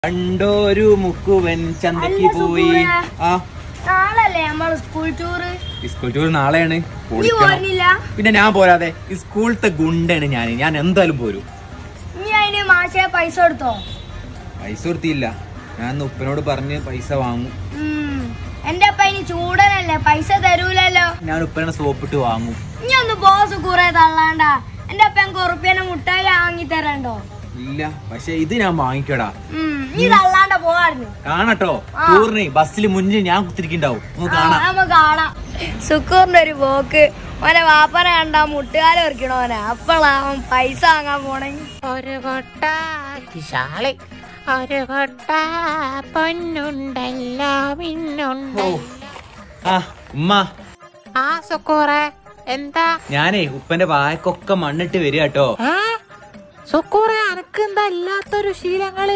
കണ്ടോരു മുക്കുവൻ ചന്തക്ക് അല്ല പോയി സുഖൂറേ. ആ നാളല്ലേ നമ്മൾ സ്കൂൾ ടൂറ് സ്കൂൾ ടൂർ നാളെയാണ് നീ പൊളിക്കണം. പോരുന്നില്ല പിന്നെ ഞാൻ പോരാതെ ഈ സ്കൂളത്തെ ഗുണ്ടാണ് ഞാൻ ഞാൻ എന്തായാലും പോരും നീ അതിന് മാഷെ പൈസ കൊടുത്തോ പൈസ കൊടുത്തില്ല ഞാൻ ഇന്ന് ഉപ്പനോട് പറഞ്ഞ് പൈസ വാങ്ങും ഉം. എന്റെ അപ്പ ഇനി ചൂടനല്ലേ പൈസ തരൂലല്ലോ ഞാൻ ഉപ്പനെ സോപ്പിട്ട് വാങ്ങും നീ ഒന്ന് ബോസ് കുറെ തള്ളാണ്ട എന്റെ അപ്പ എനിക്ക് ഉറുപ്പ്യനെ മുട്ടായി വാങ്ങി തരണ്ടോ ഇല്ല പക്ഷെ ഇത് ഞാൻ വാങ്ങിക്കടാ ഉം. നീ തള്ളാണ്ട പോവായിരുന്നു കാണട്ടോ ആ. ടൂറിന് ബസ്സിൽ മുന്നിൽ ഞാൻ കുത്തിരിക്കുണ്ടാവും നമുക്ക് കാണാം നമുക്ക് കാണാം സുക്കൂറിന്റെ ഒരു പോക്ക് ഓനെ വാപ്പനെ കണ്ടാ മുട്ടുകാല ഒരിക്കണോനെ അപ്പോളാവൻ പൈസ വാങ്ങാൻ പോണെങ്കി ഒരു കൊട്ട വിശാളി ഒരു കൊട്ട പൊന്നുണ്ടല്ലോ ഓ മിന്നുണ്ട് ആ ഉമ്മ ആ സുക്കൂറെ എന്താ ഞാനേ ഉപ്പന്റെ വായക്കൊക്കെ മണ്ണിട്ട് വരിക കേട്ടോ ഏ സുക്കൂറെ അനക്ക് എന്താ ഇല്ലാത്തൊരു ശീലങ്ങള്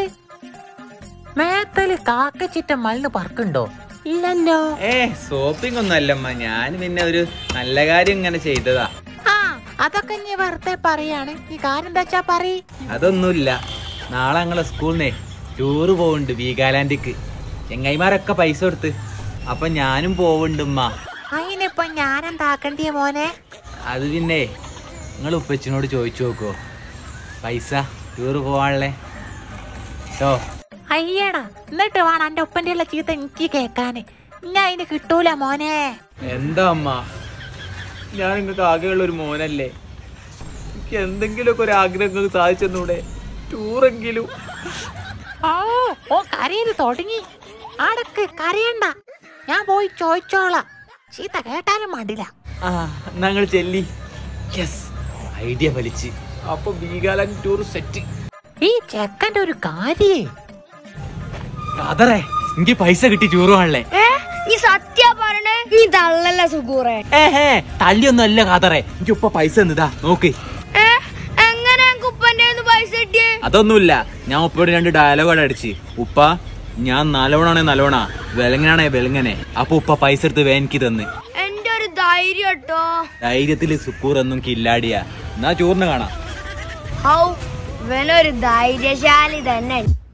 മേത്തല് കാക്കച്ചിട്ട മലിന് പറക്കുണ്ടോ ഇല്ലല്ലോ ഏ സോപ്പിംഗ് ഒന്നും അല്ലമ്മ ഞാൻ പിന്നെ ഒരു നല്ല കാര്യം ഇങ്ങനെ ചെയ്തതാ ആ അതൊക്കെ നീ വെറുതെ പറയാണ് നീ കാര്യം എന്താ വെച്ചാ പറയ് അതൊന്നുമില്ല നാളെ ഞങ്ങളെ സ്കൂളിൽ നിന്നേ ടൂറ് പോകുന്നുണ്ട് വീഗാലാൻഡിക്ക് ചെങ്ങായിമാരൊക്കെ പൈസ കൊടുത്ത് അപ്പൊ ഞാനും പോവുന്നുണ്ട് ഉമ്മ അതിനിപ്പൊ ഞാനെന്താക്കണ്ടിയ മോനെ അത് പിന്നെ നിങ്ങൾ ഉപ്പച്ചിനോട് ചോദിച്ചു നോക്കോ പൈസ ടൂറ് പോവാനുള്ളേ കേട്ടോ അയ്യടാ എന്നിട്ട് വേണം എന്റെ ഒപ്പന്റെ ഉള്ള ചീത്ത എനിക്ക് കേക്കാന് ഇന്ന അതിന് കിട്ടൂല മോനെ എന്താ അമ്മ ഞാൻ നിങ്ങൾക്ക് ആകെയുള്ള ഒരു മോനല്ലേ എനിക്ക് എന്തെങ്കിലുമൊക്കെ ഒരു ആഗ്രഹം സാധിച്ചെന്നൂടെ ടൂറെങ്കിലും ഓ ഓ കരയത് തുടങ്ങി അടക്ക് കരയണ്ട ഞാൻ പോയി ചോദിച്ചോളാം ചീത്ത കേട്ടാലും മടില്ല ആ ഞങ്ങൾ ചെല്ലി യെസ് ഐഡിയ വലിച്ച് അപ്പൊ ബീഗാലാൻഡ് ടൂർ സെറ്റ് ഈ ചെക്കന്റെ ഒരു കാര്യേ അതറേ എനിക്ക് പൈസ കിട്ടി ടൂർ പോകാനല്ലേ ഏ നീ സത്യ പറയണേ നീ തള്ളല്ല സുക്കൂറെ ഏഹേ തല്ലിയൊന്നും അല്ല കാതറേ എനിക്ക് ഉപ്പ പൈസ എന്നതാ നോക്ക് ഏ എങ്ങനെ എനിക്ക് ഉപ്പന്റെ പൈസ കിട്ടിയേ അതൊന്നുമില്ല ഞാൻ ഉപ്പയോട് രണ്ട് ഡയലോഗ് അടിച്ച് ഉപ്പ ഞാൻ നല്ലോണാണേ നല്ലോണാ വെളങ്ങനാണേ വെളങ്ങനെ അപ്പൊ ഉപ്പ പൈസ എടുത്ത് വേനിക്ക് തന്ന് എന്റെ ഒരു ധൈര്യം കേട്ടോ ധൈര്യത്തില് സുക്കൂർ ഒന്നും കില്ലാടിയാ എന്നാ ചോറിന് കാണാം ഹൗ ഇവനൊരു ധൈര്യശാലി തന്നെ